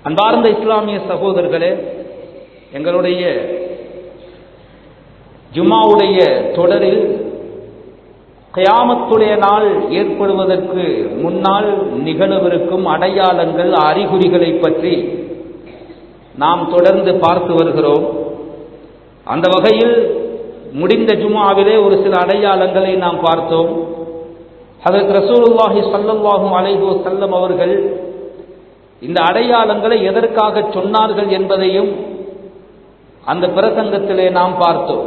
அன்பார்ந்த இஸ்லாமிய சகோதரர்களே எங்களுடைய ஜுமாவுடைய தொடரில் கயாமத்துடைய நாள் ஏற்படுவதற்கு முன்னால் நிகழவிருக்கும் அடையாளங்கள் அறிகுறிகளை பற்றி நாம் தொடர்ந்து பார்த்து வருகிறோம் அந்த வகையில் முடிந்த ஜுமாவிலே ஒரு சில அடையாளங்களை நாம் பார்த்தோம் அதற்கு ரசூலுல்லாஹி சல்லல்லாஹும் அலைஹு செல்லம் அவர்கள் இந்த அடையாளங்களை எதற்காக சொன்னார்கள் என்பதையும் அந்த பிரசங்கத்திலே நாம் பார்த்தோம்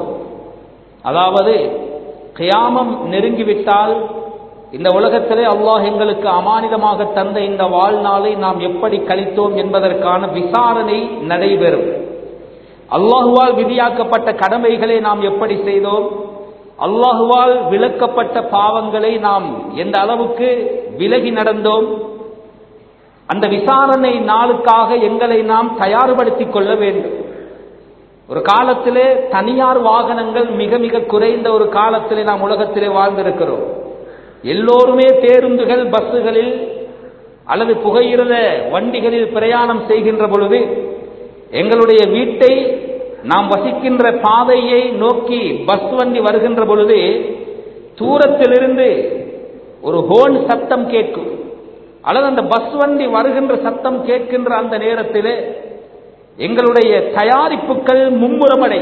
அதாவது கியாமம் நெருங்கிவிட்டால் இந்த உலகத்திலே அல்லாஹ் எங்களுக்கு அமானிதமாக தந்த இந்த வாழ்நாளை நாம் எப்படி கழித்தோம் என்பதற்கான விசாரணை நடைபெறும் அல்லாஹுவால் விதியாக்கப்பட்ட கடமைகளை நாம் எப்படி செய்தோம் அல்லாஹுவால் விளக்கப்பட்ட பாவங்களை நாம் எந்த அளவுக்கு விலகி நடந்தோம் அந்த விசாரணை நாளுக்காக எங்களை நாம் தயார்படுத்திக் கொள்ள வேண்டும் ஒரு காலத்திலே தனியார் வாகனங்கள் மிக மிக குறைந்த ஒரு காலத்திலே நாம் உலகத்திலே வாழ்ந்திருக்கிறோம் எல்லோருமே பேருந்துகள் பஸ்ஸுகளில் அல்லது புகையிரத வண்டிகளில் பிரயாணம் செய்கின்ற பொழுது எங்களுடைய வீட்டை நாம் வசிக்கின்ற பாதையை நோக்கி பஸ் வண்டி வருகின்ற பொழுது தூரத்திலிருந்து ஒரு ஹோன் சத்தம் கேட்கும் அல்லது அந்த பஸ் வண்டி வருகின்ற சத்தம் கேட்கின்ற அந்த நேரத்திலே எங்களுடைய தயாரிப்புகள் மும்முரமடை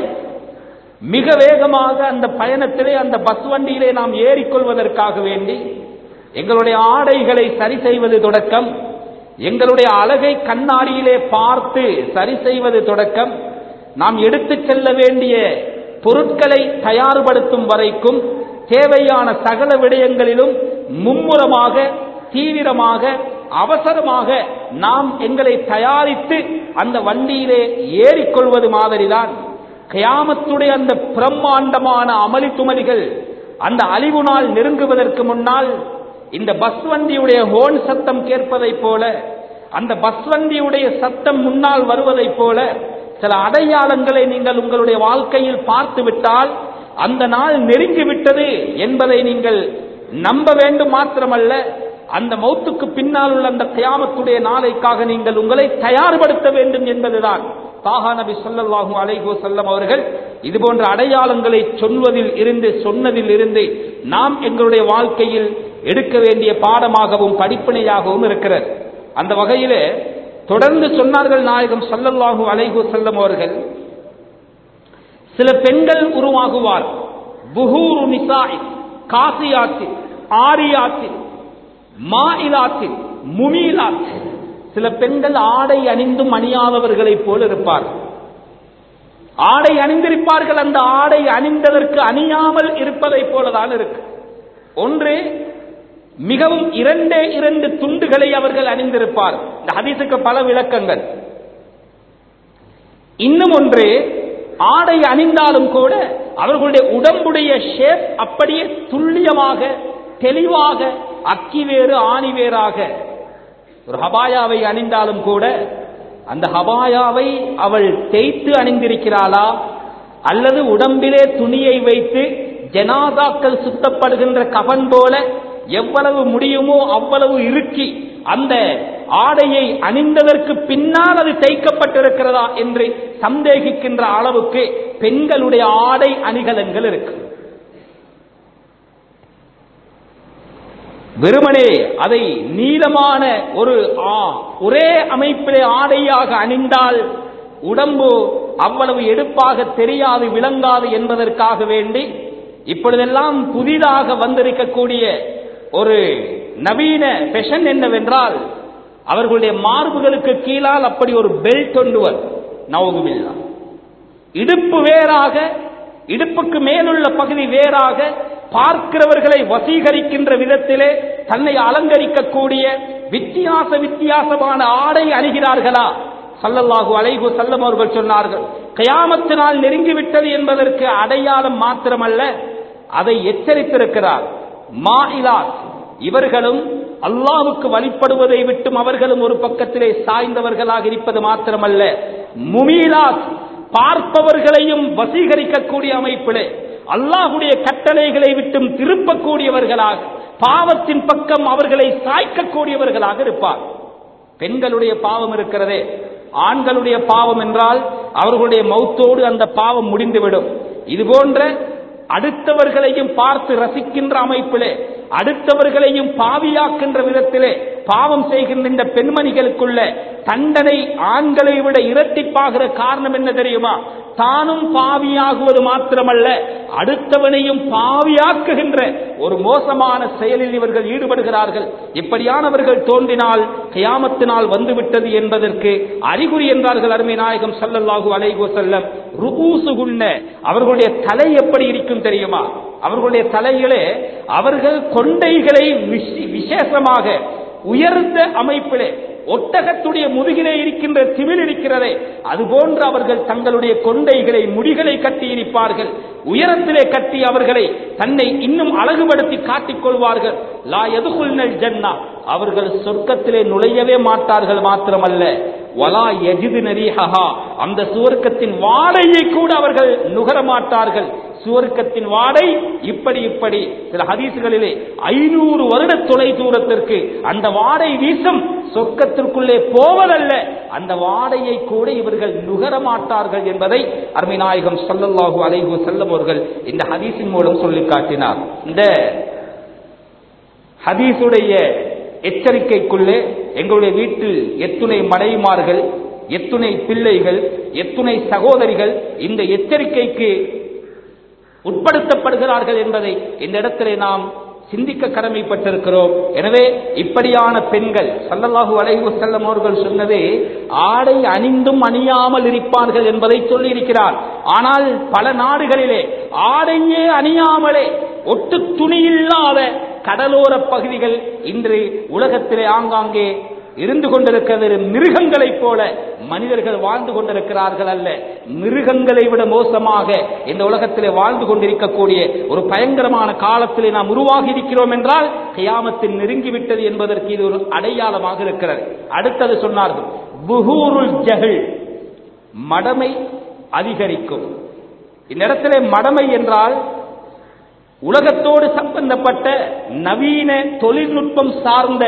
மிக வேகமாக அந்த பயணத்திலே அந்த பஸ் வண்டியிலே நாம் ஏறிக்கொள்வதற்காக வேண்டி எங்களுடைய ஆடைகளை சரி செய்வது தொடக்கம் எங்களுடைய அழகை கண்ணாடியிலே பார்த்து சரி செய்வது தொடக்கம் நாம் எடுத்துச் செல்ல வேண்டிய பொருட்களை தயார்படுத்தும் வரைக்கும் தேவையான சகல விடயங்களிலும் மும்முரமாக தீவிரமாக அவசரமாக நாம் எங்களை தயாரித்து அந்த வண்டியிலே ஏறிக்கொள்வது மாதிரிதான் கயாமத்துடைய அந்த பிரம்மாண்டமான அமளி துமலிகள் அந்த அழிவு நாள் நெருங்குவதற்கு முன்னால் இந்த பஸ் வண்டியுடைய ஹோன் சத்தம் கேட்பதைப் போல அந்த பஸ் வண்டியுடைய சத்தம் முன்னால் வருவதைப் போல சில அடையாளங்களை நீங்கள் உங்களுடைய வாழ்க்கையில் பார்த்து விட்டால் அந்த நாள் நெருங்கிவிட்டது என்பதை நீங்கள் நம்ப வேண்டும் மாத்திரமல்ல அந்த மௌத்துக்கு பின்னால் உள்ள அந்த கயாமத்துடைய நாளைக்காக நீங்கள் உங்களை தயார்படுத்த வேண்டும் என்பதுதான் தாகா நபி சொல்லல்லாஹும் அலைகோ செல்லம் அவர்கள் இது போன்ற அடையாளங்களை சொல்வதில் இருந்து சொன்னதில் இருந்து நாம் எங்களுடைய வாழ்க்கையில் எடுக்க வேண்டிய பாடமாகவும் படிப்பினையாகவும் இருக்கிறது அந்த வகையிலே தொடர்ந்து சொன்னார்கள் நாயகம் சல்லல்லாஹு அலைகோ செல்லம் அவர்கள் சில பெண்கள் உருவாகுவார் புகூரு நிசாய் காசியாத்தில் ஆரியாத்தில் மாயிலாத்தில் முமீலாத்தில் சில பெண்கள் ஆடை அணிந்தும் அணியாதவர்களைப் போல இருப்பார் ஆடை அணிந்திருப்பார்கள் அந்த ஆடை அணிந்ததற்கு அணியாமல் இருப்பதைப் போலதான் இருக்கு ஒன்று மிகவும் இரண்டே இரண்டு துண்டுகளை அவர்கள் அணிந்திருப்பார் இந்த ஹதீஸுக்கு பல விளக்கங்கள் இன்னும் ஒன்று ஆடை அணிந்தாலும் கூட அவர்களுடைய உடம்புடைய ஷேப் அப்படியே துல்லியமாக தெளிவாக அக்கி வேறு ஆணி வேறாக ஒரு ஹபாயாவை அணிந்தாலும் கூட அந்த ஹபாயாவை அவள் தேய்த்து அணிந்திருக்கிறாளா அல்லது உடம்பிலே துணியை வைத்து ஜனாதாக்கள் சுத்தப்படுகின்ற கவன் போல எவ்வளவு முடியுமோ அவ்வளவு இறுக்கி அந்த ஆடையை அணிந்ததற்கு பின்னால் அது தைக்கப்பட்டிருக்கிறதா என்று சந்தேகிக்கின்ற அளவுக்கு பெண்களுடைய ஆடை அணிகலன்கள் இருக்கு வெறுமனே அதை நீளமான ஒரு ஒரே அமைப்பிலே ஆடையாக அணிந்தால் உடம்பு அவ்வளவு எடுப்பாக தெரியாது விளங்காது என்பதற்காக வேண்டி இப்பொழுதெல்லாம் புதிதாக வந்திருக்கக்கூடிய ஒரு நவீன பெஷன் என்னவென்றால் அவர்களுடைய மார்புகளுக்கு கீழால் அப்படி ஒரு பெல்ட் ஒன்றுவர் நவகுமில்லா இடுப்பு வேறாக இடுப்புக்கு மேலுள்ள பகுதி வேறாக பார்க்கிறவர்களை வசீகரிக்கின்ற விதத்திலே தன்னை அலங்கரிக்கக்கூடிய வித்தியாச வித்தியாசமான ஆடை அணிகிறார்களா சல்லல்லாஹு அலைகு செல்லம் அவர்கள் சொன்னார்கள் கயாமத்து நாள் நெருங்கிவிட்டது என்பதற்கு அடையாளம் மாத்திரமல்ல அதை எச்சரித்திருக்கிறார் மாயிலாத் இவர்களும் அல்லாவுக்கு வழிபடுவதை விட்டும் அவர்களும் ஒரு பக்கத்திலே சாய்ந்தவர்களாக இருப்பது மாத்திரமல்ல முமீலாத் பார்ப்பவர்களையும் வசீகரிக்கக்கூடிய அமைப்பிலே அல்லாஹுடைய கட்டளைகளை விட்டும் திருப்பக்கூடியவர்களாக பாவத்தின் பக்கம் அவர்களை சாய்க்கக்கூடியவர்களாக இருப்பார் பெண்களுடைய பாவம் இருக்கிறதே ஆண்களுடைய பாவம் என்றால் அவர்களுடைய மௌத்தோடு அந்த பாவம் முடிந்துவிடும் இது போன்ற அடுத்தவர்களையும் பார்த்து ரசிக்கின்ற அமைப்பிலே அடுத்தவர்களையும் பாவியாக்கின்ற விதத்திலே பாவம் செய்கின்ற இந்த பெண்மணிகளுக்குள்ள தண்டனை ஆண்களை விட இரட்டிப்பாகிற காரணம் என்ன தெரியுமா தானும் பாவியாகுவது மாத்திரமல்ல அடுத்தவனையும் பாவியாக்குகின்ற ஒரு மோசமான செயலில் இவர்கள் ஈடுபடுகிறார்கள் இப்படியானவர்கள் தோன்றினால் கியாமத்தினால் வந்துவிட்டது என்பதற்கு அறிகுறி என்றார்கள் அருமை நாயகம் சல்லல்லாஹு அலைகோ செல்லம் ருபூசுகுன்ன அவர்களுடைய தலை எப்படி இருக்கும் தெரியுமா அவர்களுடைய தலைகளே அவர்கள் கொண்டைகளை விஷ- விசேஷமாக உயர்ந்த அமைப்பிலே ஒட்டகத்துடைய முதுகிலே இருக்கின்ற திமில் இருக்கிறதே அதுபோன்று அவர்கள் தங்களுடைய கொண்டைகளை முடிகளை கட்டி இருப்பார்கள் உயரத்திலே கட்டி அவர்களை தன்னை இன்னும் அழகுபடுத்தி காட்டிக் கொள்வார்கள் லா எதுகுல்னல் ஜன்னா அவர்கள் சொர்க்கத்திலே நுழையவே மாட்டார்கள் மாத்திரமல்ல வலா எஜிது நரிஹா அந்த சுவர்க்கத்தின் வாடையை கூட அவர்கள் நுகர மாட்டார்கள் சுவர்க்கத்தின் வாடை இப்படி இப்படி சில ஹதீசுகளிலே ஐநூறு வருட தொலை தூரத்திற்கு அந்த வாடை வீசும் சொர்க்கத்திற்குள்ளே போவதல்ல அந்த வாடையை கூட இவர்கள் நுகர மாட்டார்கள் என்பதை அருமைநாயகம் ஸல்லல்லாஹு அலைஹி வஸல்லம் அவர்கள் இந்த ஹதீஸின் மூலம் சொல்லி காட்டினார் இந்த ஹதீஸுடைய எச்சரிக்கைக்குள்ளே எங்களுடைய வீட்டில் எத்துணை மனைவிமார்கள் எத்துணை பிள்ளைகள் எத்துணை சகோதரிகள் இந்த எச்சரிக்கைக்கு உட்படுத்தப்படுகிறார்கள் என்பதை இந்த இடத்திலே நாம் சிந்திக்க கடமைப்பட்டிருக்கிறோம் எனவே இப்படியான பெண்கள் சல்லல்லாஹு அலைஹி வஸல்லம் அவர்கள் சொன்னதே ஆடை அணிந்தும் அணியாமல் இருப்பார்கள் என்பதை சொல்லியிருக்கிறார் ஆனால் பல நாடுகளிலே ஆடையே அணியாமலே ஒட்டு துணியில்லாத கடலோர பகுதிகள் இன்று உலகத்திலே ஆங்காங்கே இருந்து கொண்டிருக்கிறது மிருகங்களைப் போல மனிதர்கள் வாழ்ந்து கொண்டிருக்கிறார்கள் அல்ல மிருகங்களை விட மோசமாக இந்த உலகத்திலே வாழ்ந்து கொண்டிருக்கக்கூடிய ஒரு பயங்கரமான காலத்திலே நாம் உருவாகி இருக்கிறோம் என்றால் கியாமத்தில் நெருங்கிவிட்டது என்பதற்கு இது ஒரு அடையாளமாக இருக்கிறது அடுத்தது சொன்னார்கள் புகூருல் ஜஹல் மடமை அதிகரிக்கும் இந்த இடத்திலே மடமை என்றால் உலகத்தோடு சம்பந்தப்பட்ட நவீன தொழில்நுட்பம் சார்ந்த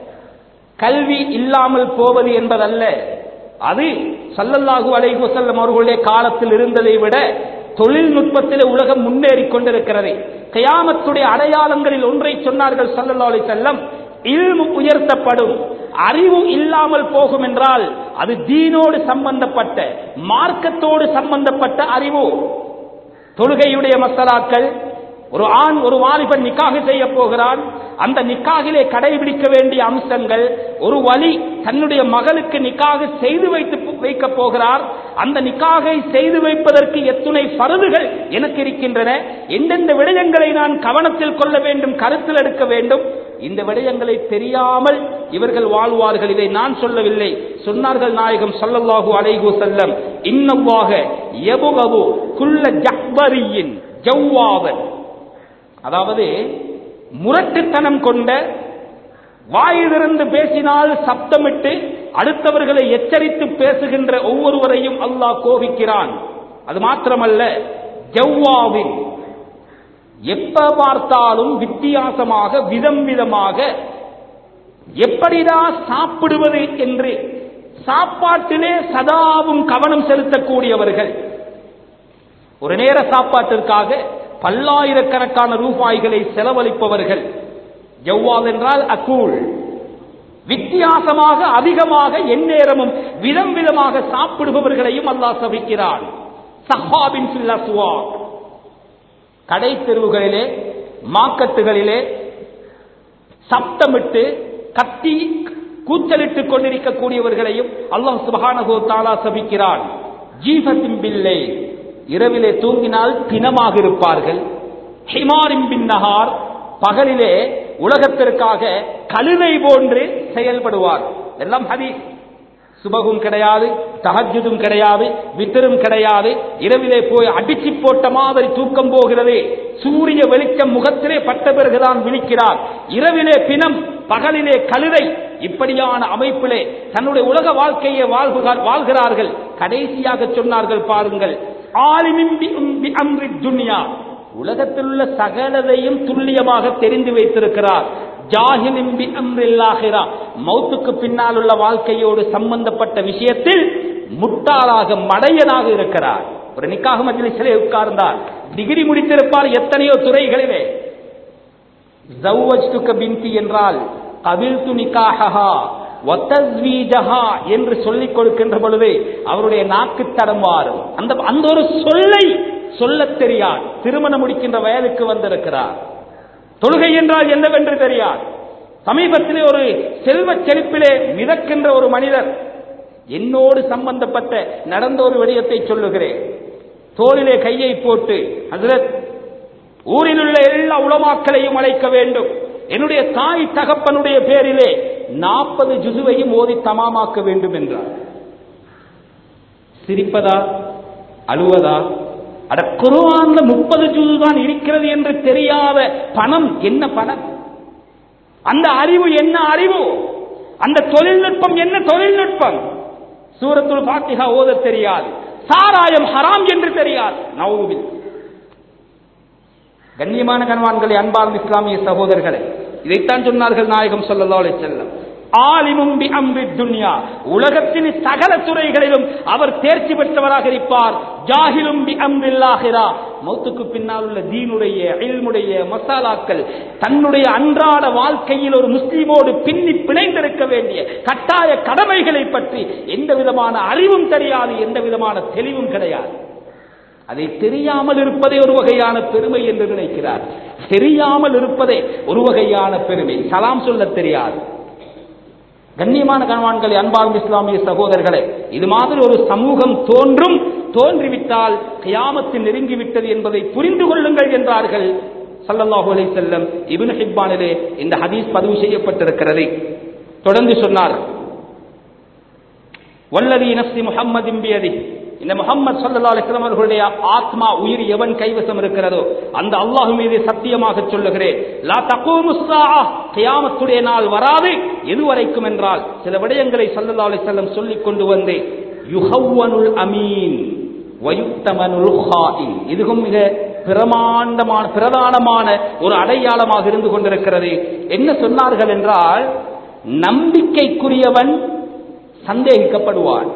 கல்வி இல்லாமல் போவது என்பதல்ல அது சல்லல்லாஹு அலைஹி வஸல்லம் அவர்களுடைய காலத்தில் இருந்ததை விட தொழில்நுட்பத்தில் உலகம் முன்னேறி கொண்டிருக்கிறது கயாமத்துடைய அடையாளங்களில் ஒன்றை சொன்னார்கள் சல்லல்லாஹு அலைஹி வஸல்லம் இல்மு உயர்த்தப்படும் அறிவு இல்லாமல் போகும் என்றால் அது தீனோடு சம்பந்தப்பட்ட மார்க்கத்தோடு சம்பந்தப்பட்ட அறிவு தொழுகையுடைய மசாலாக்கள் ஒரு ஆண் ஒரு வாலிபன் நிக்காக செய்ய போகிறான் அந்த நிக்காகிலே கடைபிடிக்க வேண்டிய அம்சங்கள் ஒரு வழி தன்னுடைய மகளுக்கு நிக்காக செய்து வைத்து வைக்க போகிறார் அந்த நிக்காகை செய்து வைப்பதற்கு எத்துணை பருதுகள் எனக்கு இருக்கின்றன எந்தெந்த விடயங்களை நான் கவனத்தில் கொள்ள வேண்டும் கருத்தில் எடுக்க வேண்டும் இந்த விடயங்களை தெரியாமல் இவர்கள் வாழ்வார்கள் இதை நான் சொல்லவில்லை சொன்னார்கள் நாயகம் ஸல்லல்லாஹு அலைஹி வஸல்லம் இன்னல்லாக யபுகபு குல்ல ஜஹ்பரியின் ஜவ்வாவன் அதாவது முரட்டுத்தனம் கொண்ட வாயிலிருந்து பேசினால் சப்தமிட்டு அடுத்தவர்களை எச்சரித்து பேசுகின்ற ஒவ்வொருவரையும் அல்லாஹ் கோபிக்கிறான் அது மாத்திரமல்ல ஜவ்வாவின் எப்ப பார்த்தாலும் வித்தியாசமாக விதம் விதமாக எப்படிதான் சாப்பிடுவது என்று சாப்பாட்டிலே சதாவும் கவனம் செலுத்தக்கூடியவர்கள் ஒரு நேர சாப்பாட்டிற்காக பல்லாயிரக்கணக்கான ரூபாய்களை செலவழிப்பவர்கள் ஜவ்வால் என்றால் அகூல் வித்தியாசமாக அதிகமாக எந்நேரமும் விதம் விதமாக சாப்பிடுபவர்களையும் அல்லாஹ் சபிக்கிறான் சஹாபின் ஃபில் கடை தெருவுகளிலே மாக்கட்டுகளிலே சப்தமிட்டு கத்தி கூச்சலிட்டுக் கொண்டிருக்கக்கூடியவர்களையும் அல்லாஹ் சுபஹானஹு தாலா சபிக்கிறான் ஜீவத்தின் பிள்ளை இரவிலே தூங்கினால் பிணமாக இருப்பார்கள் ஹிமாரின் பின்னஹார் பகலிலே உலகத்திற்காக கழுதை போன்று செயல்படுவார் எல்லாம் ஹதீஸ் சுபகும் கிடையாது தஹஜுதும் கிடையாது வித்தரும் கிடையாது இரவிலே போய் அடிச்சு போட்ட மாதிரி தூக்கம் போகிறது சூரிய வெளிச்சம் முகத்திலே பட்ட பிறகுதான் விழிக்கிறார் இரவிலே பிணம் பகலிலே கழுதை இப்படியான அமைப்பிலே தன்னுடைய உலக வாழ்க்கையை வாழ்வுகார் வாழ்கிறார்கள் கடைசியாக சொன்னார்கள் பாருங்கள் ஆலிமின் பி- பி அம்ரி துன்யா உலகத்தில் உள்ள சகலதையும் துல்லியமாக தெரிந்து வைத்திருக்கிறார் ஜாஹிலின் பி அம்ரில் ஆஹிரா மௌத்துக்கு பின்னால் உள்ள வாழ்க்கையோடு சம்பந்தப்பட்ட விஷயத்தில் முட்டாளாக மடையனாக இருக்கிறார் ஒரு நிக்காக மஜ்லிஸிலே உட்கார்ந்தார் டிகிரி முடித்திருப்பார் எத்தனையோ துறைகளிலே ஜவ்வஜ்துக பின்தி என்றால் கபில்து நிக்காஹா ஒத்தஸ்வீஜஹா என்று சொல்லிக் கொடுக்கின்ற பொழுது அவருடைய நாக்கு தடமாறும் அந்த அந்த ஒரு சொல்லை சொல்லத் தெரியாது திருமணம் முடிக்கின்ற வயதுக்கு வந்திருக்கிறார் தொழுகை என்றால் என்னவென்று தெரியாது சமீபத்திலே ஒரு செல்வ செழிப்பிலே மிதக்கின்ற ஒரு மனிதர் என்னோடு சம்பந்தப்பட்ட நடந்த ஒரு விடயத்தை சொல்லுகிறேன் தோளிலே கையை போட்டு ஹசரத் ஊரில் உள்ள எல்லா உலமாக்களையும் அழைக்க வேண்டும் என்னுடைய தாய் தகப்பனுடைய பேரிலே நாற்பது ஜுசுவையும் ஓதி தமாமாக்க வேண்டும் என்றார் சிரிப்பதா அழுவதா அட குருவான்ல முப்பது ஜுது தான் இருக்கிறது என்று தெரியாத பணம் என்ன பணம் அந்த அறிவு என்ன அறிவு அந்த தொழில்நுட்பம் என்ன தொழில்நுட்பம் சூரத்துல் பாத்திகா ஓத தெரியாது சாராயம் ஹராம் என்று தெரியாது நவுவில் கண்ணியமான கண்வான்களை அன்பார்ந்த இஸ்லாமிய சகோதரர்களே இதைத்தான் சொன்னார்கள் நாயகம் ஸல்லல்லாஹு அலைஹி வஸல்லம் ஆலிமும் பி அம்ரி துன்யா உலகத்தின் சகல துறைகளிலும் அவர் தேர்ச்சி பெற்றவராக இருப்பார் ஜாஹிலும் பி அம்ரில்லாஹிரா மௌத்துக்கு பின்னால் உள்ள தீனுடைய இல்முடைய மசாலாக்கள் தன்னுடைய அன்றாட வாழ்க்கையில் ஒரு முஸ்லீமோடு பின்னி பிணைந்திருக்க வேண்டிய கட்டாய கடமைகளை பற்றி எந்த விதமான அறிவும் தெரியாது எந்த விதமான தெளிவும் கிடையாது அதை தெரியாமல் இருப்பதே ஒரு வகையான பெருமை என்று நினைக்கிறார் தெரியாமல் இருப்பதே ஒரு வகையான பெருமை சலாம் சொல்ல தெரியாது கண்ணியமான கணவான்களை அன்பார்ந்த இஸ்லாமிய சகோதரர்களே இது மாதிரி ஒரு சமூகம் தோன்றும் தோன்றிவிட்டால் கியாமத்தில் நெருங்கிவிட்டது என்பதை புரிந்து கொள்ளுங்கள் என்றார்கள் சல்லல்லாஹு அலைஹி செல்லம் இப்னு ஹிப்பானிலே இந்த ஹதீஸ் பதிவு செய்யப்பட்டிருக்கிறது தொடர்ந்து சொன்னார் வல்லதி நஃப்சி முஹம்மதின் பியதி இந்த முகம்மது சல்லா அலிஸ்லாம் அவர்களுடைய ஆத்மா உயிர் எவன் கைவசம் இருக்கிறதோ அந்த அல்லாஹ் மீது சத்தியமாக சொல்லுகிறேன் லா தகூமு ஸாஅ கியாமத்துடைய நாள் வராது எதுவரைக்கும் என்றால் சில விடயங்களை சல்லல்லா அலிஸ்லாம் சொல்லிக் கொண்டு வந்து யுஹவ்வனுல் அமீன் வயுத்தமனுல் ஹாயின் இதுவும் மிக பிரமாண்டமான பிரதானமான ஒரு அடையாளமாக இருந்து கொண்டிருக்கிறது என்ன சொன்னார்கள் என்றால் நம்பிக்கைக்குரியவன் சந்தேகிக்கப்படுவான்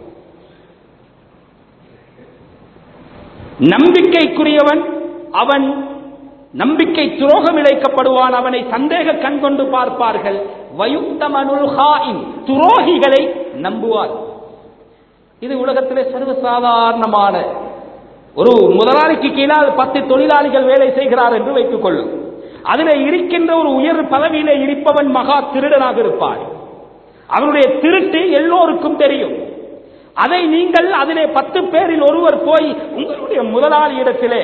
நம்பிக்கைக்குரியவன் அவன் நம்பிக்கை துரோகம் இழைக்கப்படுவான் அவனை சந்தேக கண் கொண்டு பார்ப்பார்கள் வயுத்தமனுல் ஹாயின் துரோகிகளை நம்புவார் இது உலகத்திலே சர்வசாதாரணமான ஒரு முதலாளிக்கு கீழால் பத்து தொழிலாளிகள் வேலை செய்கிறார் என்று வைத்துக் கொள்ளும் அதில் இருக்கின்ற ஒரு உயர் பதவியிலே இருப்பவன் மகா திருடனாக இருப்பார் அவனுடைய திருட்டு எல்லோருக்கும் தெரியும் அதை நீங்கள் அதிலே பத்து பேரில் ஒருவர் போய் உங்களுடைய முதலாளி இடத்திலே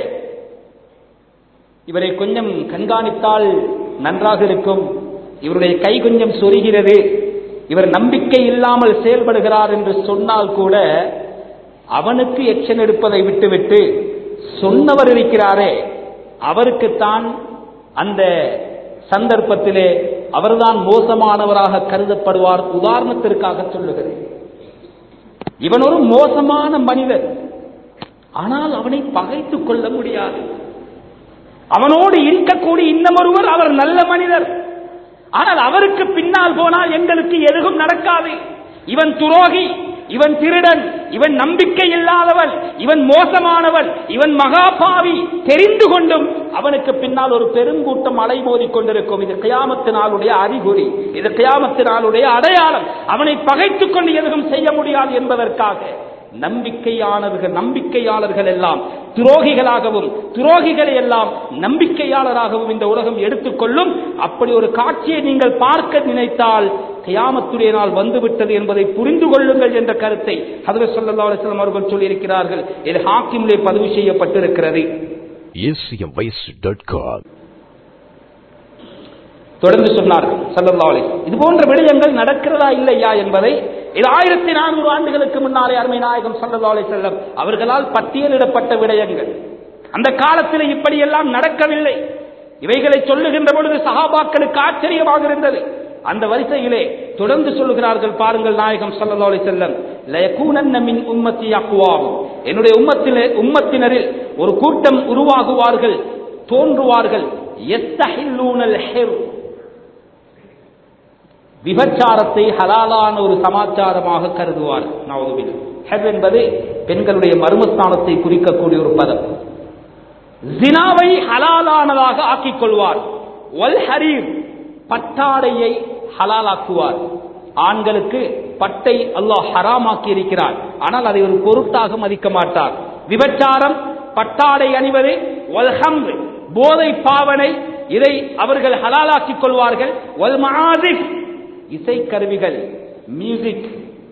இவரை கொஞ்சம் கண்காணித்தால் நன்றாக இருக்கும் இவருடைய கை கொஞ்சம் சொருகிறது இவர் நம்பிக்கை இல்லாமல் செயல்படுகிறார் என்று சொன்னால் கூட அவனுக்கு எக்ஷன் எடுப்பதை விட்டுவிட்டு சொன்னவர் இருக்கிறாரே அவருக்குத்தான் அந்த சந்தர்ப்பத்திலே அவர்தான் மோசமானவராக கருதப்படுவார் உதாரணத்திற்காக சொல்லுகிறேன் இவன் ஒரு மோசமான மனிதன் ஆனால் அவனை பகைத்துக் கொள்ள முடியாது அவனோடு இருக்கக்கூடிய இன்னமொருவர் அவர் நல்ல மனிதர் ஆனால் அவருக்கு பின்னால் போனால் எங்களுக்கு எதுவும் நடக்காது இவன் துரோகி இவன் திருடன் இவன் நம்பிக்கை இல்லாதவன் இவன் மோசமானவன் இவன் மகாபாவி தெரிந்து கொண்டும் அவனுக்கு பின்னால் ஒரு பெருங்கூட்டம் அலைமோதி கொண்டிருக்கும் இது கியாமத்தினாலுடைய அறிகுறி இது கியாமத்தினாலுடைய அடையாளம் அவனை பகைத்துக் கொண்டு எதுவும் செய்ய முடியாது என்பதற்காக நம்பிக்கையாளர்கள் நம்பிக்கையாளர்கள் எல்லாம் துரோகிகளாகவும் துரோகிகளை எல்லாம் நம்பிக்கையாளராகவும் இந்த உலகம் எடுத்துக்கொள்ளும் அப்படி ஒரு காட்சியை நீங்கள் பார்க்க நினைத்தால் கியாமத்துடைய நாள் வந்துவிட்டது என்பதை புரிந்து கொள்ளுங்கள் என்ற கருத்தை ஹதரத் ஸல்லல்லாஹு அலைஹி வஸல்லம் அவர்கள் சொல்லியிருக்கிறார்கள் இது ஹாக்கிமிலே பதிவு செய்யப்பட்டிருக்கிறது acmvoice.com தொடர்ந்து சொன்னார்கள் ஸல்லல்லாஹு அலைஹி வஸல்லம். இது போன்ற விடயங்கள் நடக்கிறதா இல்லையா என்பதை இது ஆயிரத்தி நானூறு ஆண்டுகளுக்கு முன்னாலே அருமை நாயகம் ஸல்லல்லாஹு அலைஹி வஸல்லம் அவர்களால் பட்டியலிடப்பட்ட விடயங்கள் அந்த காலத்தில் இப்படியெல்லாம் நடக்கவில்லை இவைகளை சொல்லுகின்ற பொழுது சஹாபாக்களுக்கு ஆச்சரியமாக இருந்தது அந்த வரிசையிலே தொடர்ந்து சொல்லுகிறார்கள் பாருங்கள் நாயகம் ஸல்லல்லாஹு அலைஹி வஸல்லம் லயகூனன்ன மின் உம்மத்தி அக்வாம் என்னுடைய உம்மத்திலே உம்மத்தினரில் ஒரு கூட்டம் உருவாகுவார்கள் தோன்றுவார்கள் யஸ்தஹில்லூனல் ஹிர் விபச்சாரத்தை ஹலாலான ஒரு சமாச்சாரமாக கருதுவார் நவதுபில் ஹெப் என்பது பெண்களுடைய மர்மஸ்தானத்தை குறிக்கக்கூடிய ஒரு பதம் ஜினாவை ஹலாலானதாக ஆக்கிக் கொள்வார் வல் ஹரீர் பட்டாடையை ஹலாலாக்குவார் ஆண்களுக்கு பட்டை அல்லாஹ் ஹராமாக்கி இருக்கிறார் ஆனால் அதை ஒரு பொருட்டாக மதிக்க மாட்டார் விபச்சாரம் பட்டாடை அணிவது வல்ஹம் போதை பாவனை இதை அவர்கள் ஹலாலாக்கிக் கொள்வார்கள் வல் மஆசிஃப் இசைக்கருவிகள் மியூசிக்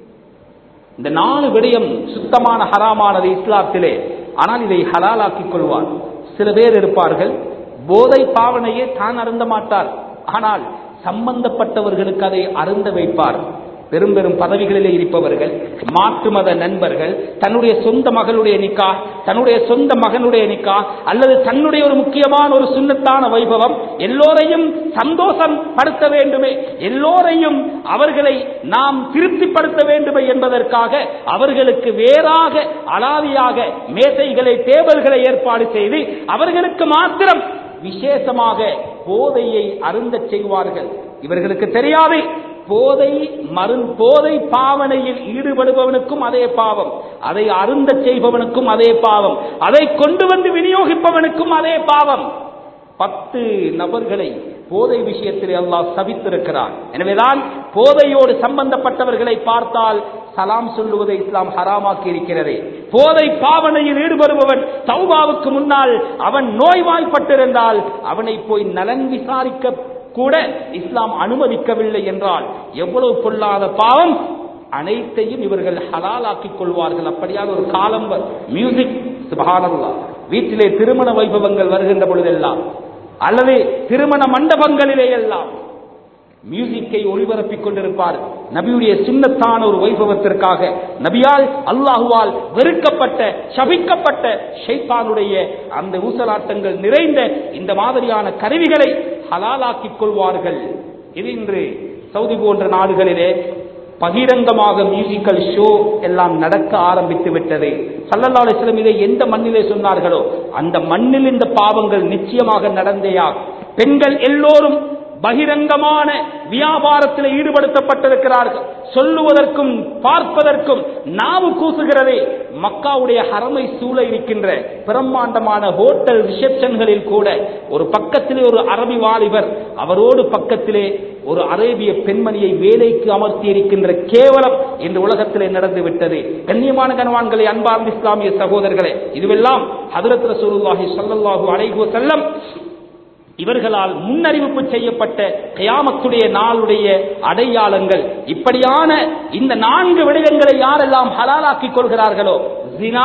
இந்த நாலு விடயம் சுத்தமான ஹராமானது இஸ்லாத்திலே ஆனால் இதை ஹலாலாக்கிக் கொள்வார் சில பேர் இருப்பார்கள் போதை பாவனையே தான் அருந்த மாட்டார் ஆனால் சம்பந்தப்பட்டவர்களுக்கு அதை அருந்த வைப்பார் பெரும் பெரும் பதவிகளிலே இருப்பவர்கள் மாற்று மத நண்பர்கள் தன்னுடைய சொந்த மகளுடைய நிக்கா தன்னுடைய சொந்த மகனுடைய நிக்கா அல்லது தன்னுடைய ஒரு முக்கியமான ஒரு சுண்ணத்தான வைபவம் எல்லோரையும் சந்தோஷம் படுத்த வேண்டுமே எல்லோரையும் அவர்களை நாம் திருப்திப்படுத்த வேண்டுமே என்பதற்காக அவர்களுக்கு வேறாக அலாதியாக மேசைகளை டேபிள்களை ஏற்பாடு செய்து அவர்களுக்கு மாத்திரம் விசேஷமாக போதையை அருந்தச் செய்வார்கள் இவர்களுக்கு தெரியாது போதை மரு போதை பாவனையில் ஈடுபடுபவனுக்கும் அதே பாவம் அதை அருந்த செய்பவனுக்கும் அதே பாவம் அதை கொண்டு வந்து விநியோகிப்பவனுக்கும் அதே பாவம் பத்து நபர்களை போதை விஷயத்தில் அல்லாஹ் சபித்திருக்கிறார் எனவேதான் போதையோடு சம்பந்தப்பட்டவர்களை பார்த்தால் சலாம் சொல்லுவதை இஸ்லாம் ஹராமாக்கி இருக்கிறது போதை பாவனையில் ஈடுபடுபவன் தௌபாவுக்கு முன்னால் அவன் நோய்வாய்ப்பட்டிருந்தால் அவனை போய் நலன் விசாரிக்க கூட இஸ்லாம் அனுமதிக்கவில்லை என்றால் எவ்வளவு பொல்லாத பாவம் அனைத்தையும் இவர்கள் ஹலாலாக்கிக் கொள்வார்கள் அப்படியான ஒரு காலம் மியூசிக் சுபஹானல்லா வீட்டிலே திருமண வைபவங்கள் வருகின்ற பொழுதெல்லாம் அல்லது திருமண மண்டபங்களிலே எல்லாம் மியூசிக்கை ஒளிபரப்பிக் கொண்டிருப்பார் நபியுடைய சின்னத்தான ஒரு வைபவத்திற்காக நபியால் அல்லாஹுவால் வெறுக்கப்பட்ட சபிக்கப்பட்ட ஷைத்தானுடைய அந்த ஊசலாட்டங்கள் நிறைந்த இந்த மாதிரியான கருவிகளை ஹலாலாக்கிக் கொள்வார்கள் இது இன்று சவுதி போன்ற நாடுகளிலே பகிரங்கமாக மியூசிக்கல் ஷோ எல்லாம் நடக்க ஆரம்பித்து விட்டது சல்லல்லா அலிஸ்லம் இதை எந்த மண்ணிலே சொன்னார்களோ அந்த மண்ணில் இந்த பாவங்கள் நிச்சயமாக நடந்தேயா பெண்கள் எல்லோரும் பகிரங்கமான வியாபாரத்தில் ஈடுபடுத்தப்பட்டிருக்கிறார்கள் சொல்லுவதற்கும் பார்ப்பதற்கும் நாவு கூசுகிறதே மக்காவுடைய ஹரமை சூழ இருக்கின்ற பிரம்மாண்டமான ஹோட்டல் ரிசப்ஷன்களில் கூட ஒரு பக்கத்திலே ஒரு அரபி வாலிபர் அவரோடு பக்கத்திலே ஒரு அரேபிய பெண்மணியை வேலைக்கு அமர்த்தி இருக்கின்ற கேவலம் இந்த உலகத்திலே நடந்து விட்டது கண்ணியமான கனவான்களை அன்பார்ந்த இஸ்லாமிய சகோதரர்களே இதுவெல்லாம் ஹதரத் ரசூலுல்லாஹி ஸல்லல்லாஹு அலைஹி வஸல்லம் இவர்களால் முன்னறிவிப்பு செய்யப்பட்ட கயாமத்துடைய நாளுடைய அடையாளங்கள் இப்படியான இந்த நான்கு விடயங்களை யாரெல்லாம் ஹலாலாக்கிக் கொள்கிறார்களோ ஜினா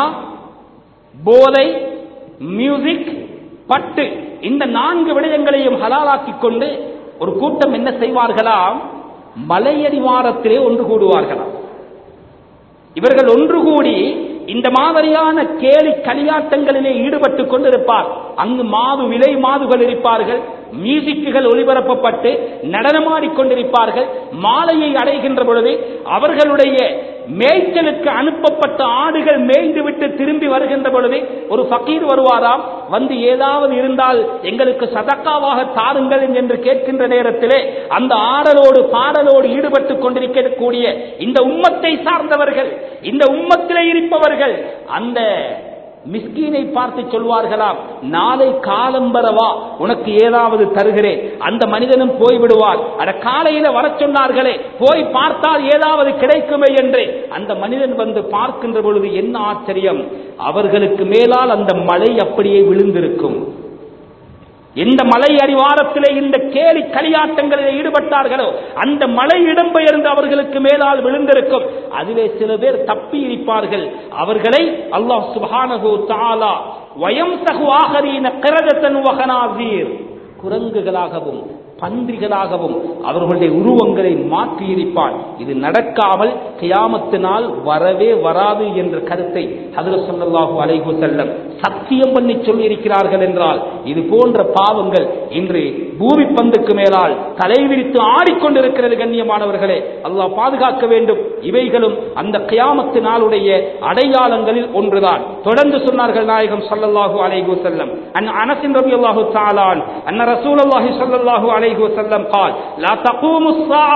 போதை மியூசிக் பட்டு இந்த நான்கு விடயங்களையும் ஹலாலாக்கிக் கொண்டு ஒரு கூட்டம் என்ன செய்வார்களாம் மலையடிவாரத்திலே ஒன்று கூடுவார்களாம் இவர்கள் ஒன்று கூடி இந்த மாதிரியான கேலி களியாட்டங்களிலே ஈடுபட்டுக் கொண்டிருப்பார் அங்கு மாது விலை மாதுகள் இருப்பார்கள் மியூசிக்குகள் ஒளிபரப்பப்பட்டு நடனமாடிக் கொண்டிருப்பார்கள் மாலையை அடைகின்ற பொழுது அவர்களுடைய மேய்ச்சலுக்கு அனுப்பப்பட்ட ஆடுகள் மேய்ந்து விட்டு திரும்பி வருகின்ற பொழுது ஒரு ஃபக்கீர் வருவாராம் வந்து ஏதாவது இருந்தால் எங்களுக்கு சதக்காவாக தாருங்கள் என்று கேட்கின்ற நேரத்திலே அந்த ஆடலோடு பாடலோடு ஈடுபட்டுக் கொண்டிருக்கக்கூடிய இந்த உம்மத்தை சார்ந்தவர்கள் இந்த உம்மத்திலே இருப்பவர்கள் அந்த மிஸ்கீனை பார்த்து சொல்வார்களாம் நாளை காலம்பரவா உனக்கு ஏதாவது தருகிறேன் அந்த மனிதனும் போய்விடுவார் அட காலையில வர சொன்னார்களே போய் பார்த்தால் ஏதாவது கிடைக்குமே என்று அந்த மனிதன் வந்து பார்க்கின்ற பொழுது என்ன ஆச்சரியம் அவர்களுக்கு மேலால் அந்த மலை அப்படியே விழுந்திருக்கும் எந்த மலை அடிவாரத்திலே இந்த கேலி களியாட்டங்களில் ஈடுபட்டார்களோ அந்த மலை இடம்பெயர்ந்து அவர்களுக்கு மேலால் விழுந்திருக்கும் அதிலே சில பேர் தப்பி இருப்பார்கள் அவர்களை அல்லாஹ் சுபானகு தாலா வயம் சகு ஆகரீன கிரகத்தன் வகனாசீர் குரங்குகளாகவும் பன்றிகளாகவும் அவர்களுடைய உருவங்களை மாற்றியிருப்பான் இது நடக்காமல் கியாமத்தினால் வரவே வராது என்ற கருத்தை ஹதர சொல்லல்லாஹு அலைஹு செல்லம் சத்தியம் பண்ணி சொல்லியிருக்கிறார்கள் என்றால் இது போன்ற பாவங்கள் இன்று பூமி பந்துக்கு மேலால் தலைவிரித்து ஆடிக்கொண்டிருக்கிறது கண்ணியமானவர்களே அல்லாஹ் பாதுகாக்க வேண்டும் இவைகளும் அந்த கியாமத்து நாளுடைய அடையாளங்களில் ஒன்றுதான் தொடர்ந்து சொன்னார்கள் நாயகம் சல்லல்லாஹு அலைஹு செல்லம் அன் அனசின் ரவி அல்லாஹு தாலான் அன்ன ரசூல் அல்லாஹி சல்லல்லாஹு அலைஹி வஸல்லம் قال لا تقوم الساعة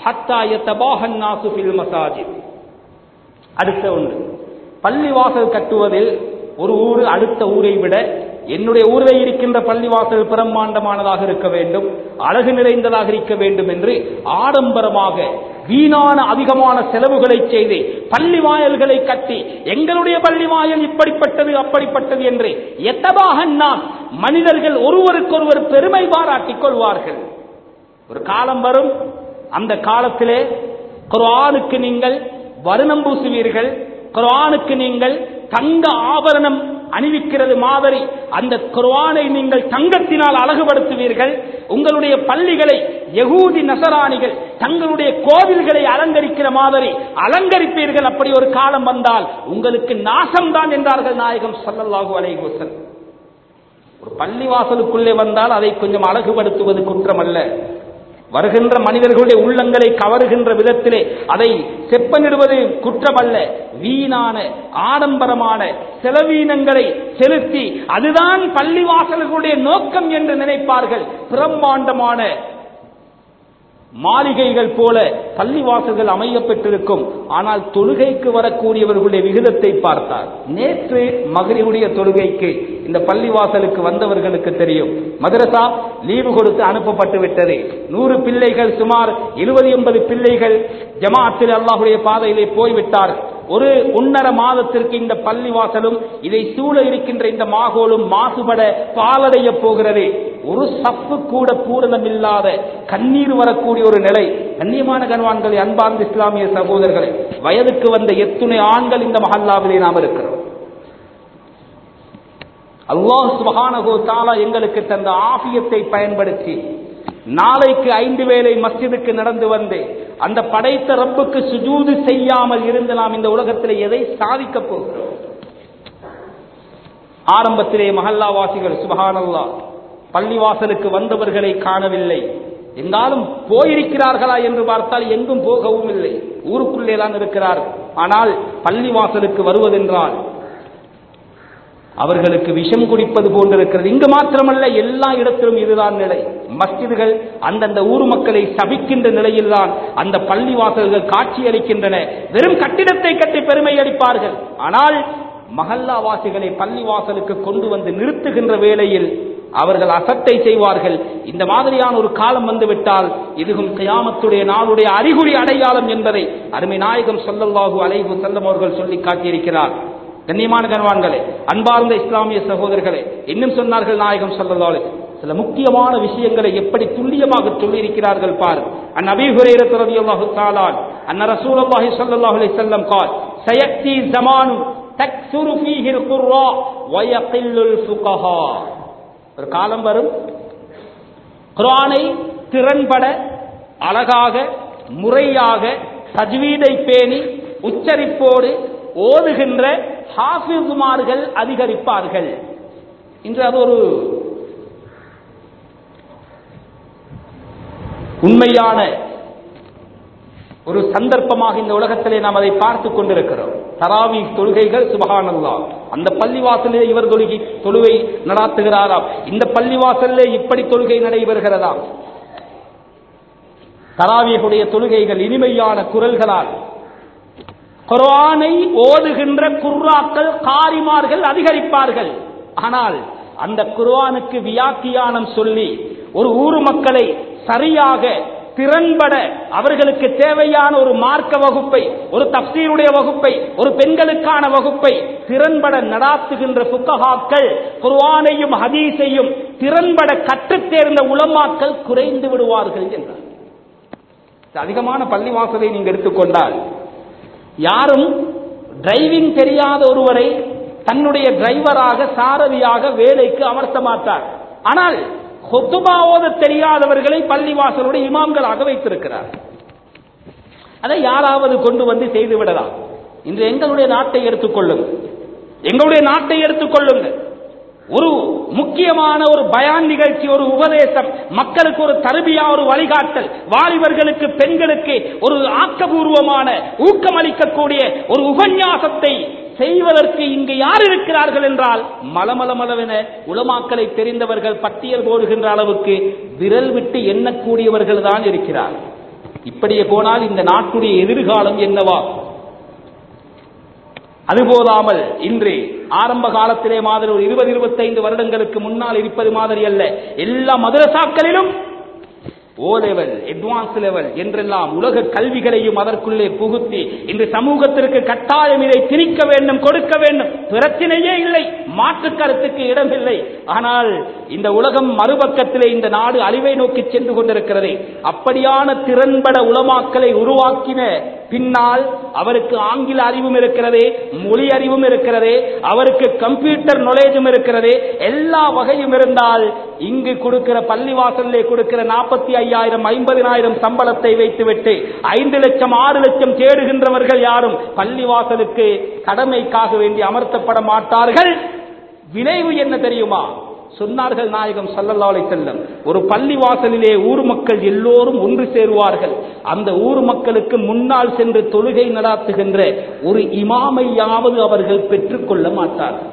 ஹத்தா யத்தபாஹன் நாசு ஃபில் மசாஜித் அடுத்த ஒன்று பள்ளிவாசல் கட்டுவதில் ஒரு ஊர் அடுத்த ஊரை விட என்னுடைய ஊரில் இருக்கின்ற பள்ளிவாசல் பிரம்மாண்டமானதாக இருக்க வேண்டும் அழகு நிறைந்ததாக இருக்க வேண்டும் என்று ஆடம்பரமாக வீணான அதிகமான செலவுகளை செய்து பள்ளி வாயல்களை கட்டி எங்களுடைய பள்ளி வாயல் இப்படிப்பட்டது அப்படிப்பட்டது என்று எத்தபாக நாம் மனிதர்கள் ஒருவருக்கொருவர் பெருமை பாராட்டிக் கொள்வார்கள் ஒரு காலம் வரும் அந்த காலத்திலே குர்ஆனுக்கு நீங்கள் வருணம் பூசுவீர்கள் குர்ஆனுக்கு நீங்கள் தங்க ஆபரணம் அணிவிக்கிறது மாதிரி அந்த குர்ஆனை நீங்கள் தங்கத்தினால் அழகுபடுத்துவீர்கள் உங்களுடைய பள்ளிகளை யகூதி நசராணிகள் தங்களுடைய கோவில்களை அலங்கரிக்கிற மாதிரி அலங்கரிப்பீர்கள் அப்படி ஒரு காலம் வந்தால் உங்களுக்கு நாசம்தான் என்றார்கள் நாயகம் ஸல்லல்லாஹு அலைஹி வஸல்லம் ஒரு பள்ளிவாசலுக்குள்ளே வந்தால் அதை கொஞ்சம் அழகுபடுத்துவது குற்றம் அல்ல வருகின்ற மனிதர்களுடைய உள்ளங்களை கவருகின்ற விதத்திலே அதை செப்பனிடுவது குற்றமல்ல வீணான ஆடம்பரமான செலவீனங்களை செலுத்தி அதுதான் பள்ளிவாசல்களுடைய நோக்கம் என்று நினைப்பார்கள் பிரம்மாண்டமான மாளிகைகள் போல பள்ளிவாசல்கள் அமையப்பட்டிருக்கும் ஆனால் தொழுகைக்கு வரக்கூடியவர்களுடைய விகிதத்தை பார்த்தார் நேற்று மகரிவுடைய தொழுகைக்கு இந்த பள்ளிவாசலுக்கு வந்தவர்களுக்கு தெரியும் மதரசா லீவு கொடுத்து அனுப்பப்பட்டு விட்டது நூறு பிள்ளைகள் சுமார் எழுபது எண்பது பிள்ளைகள் ஜமாத்தில் அல்லாஹுடைய பாதையிலே போய்விட்டார் ஒரு ஒன்னரை மாதத்திற்கு இந்த பள்ளிவாசலும் இதை சூழ இருக்கின்ற இந்த மாகோலும் மாசுபட பாலடைய போகிறது ஒரு சப்பு கூட பூரணம் இல்லாத கண்ணீர் வரக்கூடிய ஒரு நிலை கண்ணியமான கண்வான்களை அன்பார்ந்த இஸ்லாமிய சகோதரர்களை வயதுக்கு வந்த எத்துணை ஆண்கள் இந்த மஹல்லாவிலே நாம் இருக்கிறோம் அல்லாஹ் சுபஹானஹு தாலா எங்களுக்கு தந்த ஆபியத்தை பயன்படுத்தி நாளைக்கு ஐந்து வேளை மஸ்ஜிதுக்கு நடந்து வந்து அந்த படைத்த ரப்புக்கு சுஜூது செய்யாமல் இருந்து நாம் இந்த உலகத்தில் எதை சாதிக்க போகிறோம் ஆரம்பத்திலே மஹல்லாவாசிகள் சுபஹானல்லா பள்ளிவாசலுக்கு வந்தவர்களை காணவில்லை எங்காலும் போயிருக்கிறார்களா என்று பார்த்தால் எங்கும் போகவும் இல்லை ஊருக்குள்ளே தான் இருக்கிறார் ஆனால் பள்ளிவாசலுக்கு வருவதென்றால் அவர்களுக்கு விஷம் குடிப்பது போன்றிருக்கிறது இங்கு மாத்திரமல்ல எல்லா இடத்திலும் இதுதான் நிலை மஸ்ஜிதுகள் அந்தந்த ஊர் மக்களை சபிக்கின்ற நிலையில்தான் அந்த பள்ளிவாசல்கள் காட்சியளிக்கின்றன வெறும் கட்டிடத்தை கட்டி பெருமை அளிப்பார்கள் ஆனால் மஹல்லாவாசிகளை பள்ளிவாசலுக்கு கொண்டு வந்து நிறுத்துகின்ற வேளையில் அவர்கள் அசட்டை செய்வார்கள் இந்த மாதிரியான ஒரு காலம் வந்துவிட்டால் இதுவும் கியாமத்துடைய நாளுடைய அறிகுறி அடையாளம் என்பதை அருமை நாயகம் சொல்லல்லாஹு அலைஹு செல்லம் அவர்கள் சொல்லி காட்டியிருக்கிறார் கண்ணியமான கண்வான்களே அன்பார்ந்த இஸ்லாமிய சகோதரர்களே இன்னும் சொன்னார்கள் நாயகம் சொல்லல்லாலே சில முக்கியமான விஷயங்களை எப்படி துல்லியமாக சொல்லியிருக்கிறார்கள் பார் அன் அபி ஹுரைரத் ரலியல்லாஹு தஆலான் அன் ரசூலுல்லாஹி ஸல்லல்லாஹு அலைஹி வஸல்லம் قال سيأتي زمان تكثر فيه القراء ويقل الفقهاء ஒரு காலம் வரும் குர்ஆனை திறன்பட அழகாக முறையாக தஜ்வீதை பேணி உச்சரிப்போடு ஓதுகின்ற ஹாஃபிஸ்மார்கள் அதிகரிப்பார்கள் இன்று அது ஒரு உண்மையான ஒரு சந்தர்ப்பமாக இந்த உலகத்திலே நாம் அதை பார்த்து கொண்டிருக்கிறோம் தராவி தொழுகைகள் சுபகானல்லா அந்த பள்ளிவாசலிலே இவர் தொழுகை தொழுகை நடாத்துகிறாராம் இந்த பள்ளிவாசலிலே இப்படி தொழுகை நடைபெறுகிறதாம் தராவியுடைய தொழுகைகள் இனிமையான குரல்களால் குர்ஆனை ஓதுகின்ற குர்ராக்கள் காரிமார்கள் அதிகரிப்பார்கள் ஆனால் அந்த குர்ஆனுக்கு வியாக்கியானம் சொல்லி ஒரு ஊர் மக்களை சரியாக திறன்பட அவர்களுக்கு தேவையான ஒரு மார்க்க வகுப்பை ஒரு தப்சீருடைய வகுப்பை ஒரு பெண்களுக்கான வகுப்பை திறன்பட நடாத்துகின்ற புக்ககாக்கள் குர்ஆனையும் ஹதீஸையும் திறன்பட கற்றுத் தேர்ந்த உளமாக்கள் குறைந்து விடுவார்கள் என்றார் அதிகமான பள்ளிவாசலை நீங்க எடுத்துக்கொண்டால் யாரும் டிரைவிங் தெரியாத ஒருவரை தன்னுடைய டிரைவராக சாரதியாக வேலைக்கு அமர்த்த மாட்டார் ஆனால் ஹொத்துபா ஓத தெரியாதவர்களை பள்ளிவாசலுடைய இமாம்களாக வைத்திருக்கிறார் அதை யாராவது கொண்டு வந்து செய்து விடலாம் இன்று எங்களுடைய நாட்டை எடுத்துக்கொள்ளுங்கள் எங்களுடைய நாட்டை எடுத்துக்கொள்ளுங்கள் ஒரு முக்கியமான ஒரு பயான் நிகழ்ச்சி ஒரு உபதேசம் மக்களுக்கு ஒரு தருபியா ஒரு வழிகாட்டல் வாலிபர்களுக்கு பெண்களுக்கு ஒரு ஆக்கபூர்வமான ஊக்கமளிக்கக்கூடிய ஒரு உபன்யாசத்தை செய்வதற்கு இங்கு யார் இருக்கிறார்கள் என்றால் மலமலமளவென உலமாக்களை தெரிந்தவர்கள் பட்டியல் போடுகின்ற அளவுக்கு விரல் விட்டு எண்ணக்கூடியவர்கள் தான் இருக்கிறார் இப்படியே போனால் இந்த நாட்டுடைய எதிர்காலம் என்னவா அதுபோதாமல் இன்று ஆரம்ப காலத்திலே மாதிரி ஒரு இருபது இருபத்தைந்து வருடங்களுக்கு முன்னால் இருப்பது மாதிரி அல்ல எல்லா மதரசாக்களிலும் ஓ லெவல் அட்வான்ஸ் லெவல் என்றெல்லாம் உலக கல்விகளையும் அதற்குள்ளே புகுத்தி இன்று சமூகத்திற்கு கட்டாயம் இதை திணிக்க வேண்டும் கொடுக்க வேண்டும் பிரச்சனையே இல்லை மாற்று கருத்துக்கு இடமில்லை ஆனால் இந்த உலகம் மறுபக்கத்திலே இந்த நாடு அழிவை நோக்கி சென்று கொண்டிருக்கிறது அப்படியான திறன்பட உலமாக்களை உருவாக்கின பின்னால் அவருக்கு ஆங்கில அறிவும் இருக்கிறது மொழி அறிவும் இருக்கிறது அவருக்கு கம்ப்யூட்டர் நாலேஜும் இருக்கிறது எல்லா வகையும் இருந்தால் இங்கு கொடுக்கிற பள்ளிவாசலிலே கொடுக்கிற நாற்பத்தி ஐயாயிரம் ஐம்பதினாயிரம் சம்பளத்தை வைத்துவிட்டு ஐந்து லட்சம் ஆறு லட்சம் தேடுகின்றவர்கள் யாரும் பள்ளிவாசலுக்கு கடமைக்காக வேண்டி அமர்த்தப்பட மாட்டார்கள் விளைவு என்ன தெரியுமா சொன்னார்கள் நாயகம் சல்லல்லா அலைஹி செல்லம் ஒரு பள்ளி வாசலிலே ஊர் மக்கள் எல்லோரும் ஒன்று சேருவார்கள் அந்த ஊர் மக்களுக்கு முன்னால் சென்று தொழுகை நடாத்துகின்ற ஒரு இமாமையாவது அவர்கள் பெற்றுக்கொள்ள மாட்டார்கள்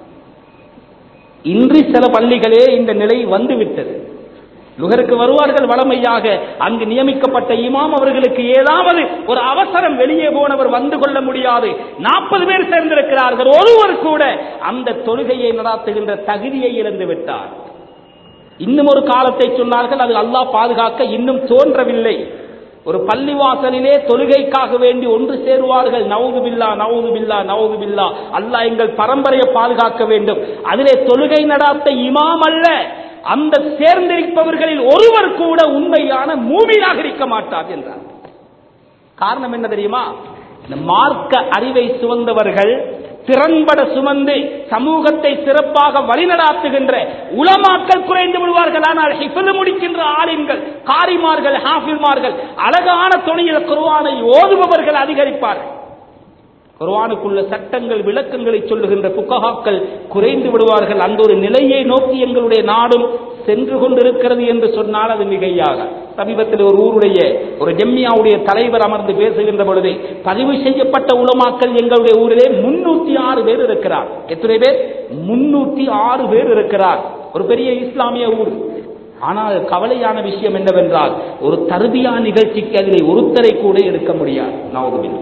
இன்று சில பள்ளிகளே இந்த நிலை வந்துவிட்டது லுகருக்கு வருவார்கள் வளமையாக அங்கு நியமிக்கப்பட்ட இமாம் அவர்களுக்கு ஏதாவது ஒரு அவசரம் வெளியே போனவர் வந்து கொள்ள முடியாது நாற்பது பேர் சேர்ந்திருக்கிறார்கள் ஒருவர் கூட அந்த தொழுகையை நடாத்துகின்ற தகுதியை இழந்து விட்டார் இன்னும் ஒரு காலத்தை சொன்னார்கள் அது அல்லாஹ் பாதுகாக்க இன்னும் தோன்றவில்லை ஒரு பள்ளிவாசலிலே தொழுகைக்காக வேண்டி ஒன்று சேருவார்கள் நவுது பில்லா நவுது பில்லா நவுது பில்லா அல்லாஹ் எங்கள் பரம்பரையை பாதுகாக்க வேண்டும் அதிலே தொழுகை நடாத்த இமாம் அல்ல அந்த சேர்ந்திருப்பவர்களில் ஒருவர் கூட உண்மையான மூமியாக இருக்க மாட்டார் என்றார் காரணம் என்ன தெரியுமா இந்த மார்க்க அறிவை சுமந்தவர்கள் திறன்பட சுமந்து சமூகத்தை சிறப்பாக வழிநடாத்துகின்ற உலமாக்கள் குறைந்து விடுவார்கள் ஆனால் ஹிஃபது முடிக்கின்ற ஆலிம்கள் காரிமார்கள் ஹாஃபில்மார்கள் அழகான துணையில் குர்ஆனை ஓதுபவர்கள் அதிகரிப்பார்கள் குர்ஆனுக்குள்ள சட்டங்கள் விளக்கங்களை சொல்லுகின்ற புக்ககாக்கள் குறைந்து விடுவார்கள் அந்த ஒரு நிலையை நோக்கி எங்களுடைய நாடும் சென்று கொண்டிருக்கிறது என்று சொன்னால் அது மிகையாக சமீபத்தில் ஒரு ஊருடைய ஒரு ஜெம்மியாவுடைய தலைவர் அமர்ந்து பேசுகின்ற பொழுது பதிவு செய்யப்பட்ட உலமாக்கள் எங்களுடைய ஊரிலே முன்னூத்தி ஆறு பேர் இருக்கிறார் எத்தனை பேர் முன்னூத்தி ஆறு பேர் இருக்கிறார் ஒரு பெரிய இஸ்லாமிய ஊர் ஆனால் கவலையான விஷயம் என்னவென்றால் ஒரு தருபியா நிகழ்ச்சிக்கு அதிலே ஒருத்தரை கூட எடுக்க முடியாது நவதுபின்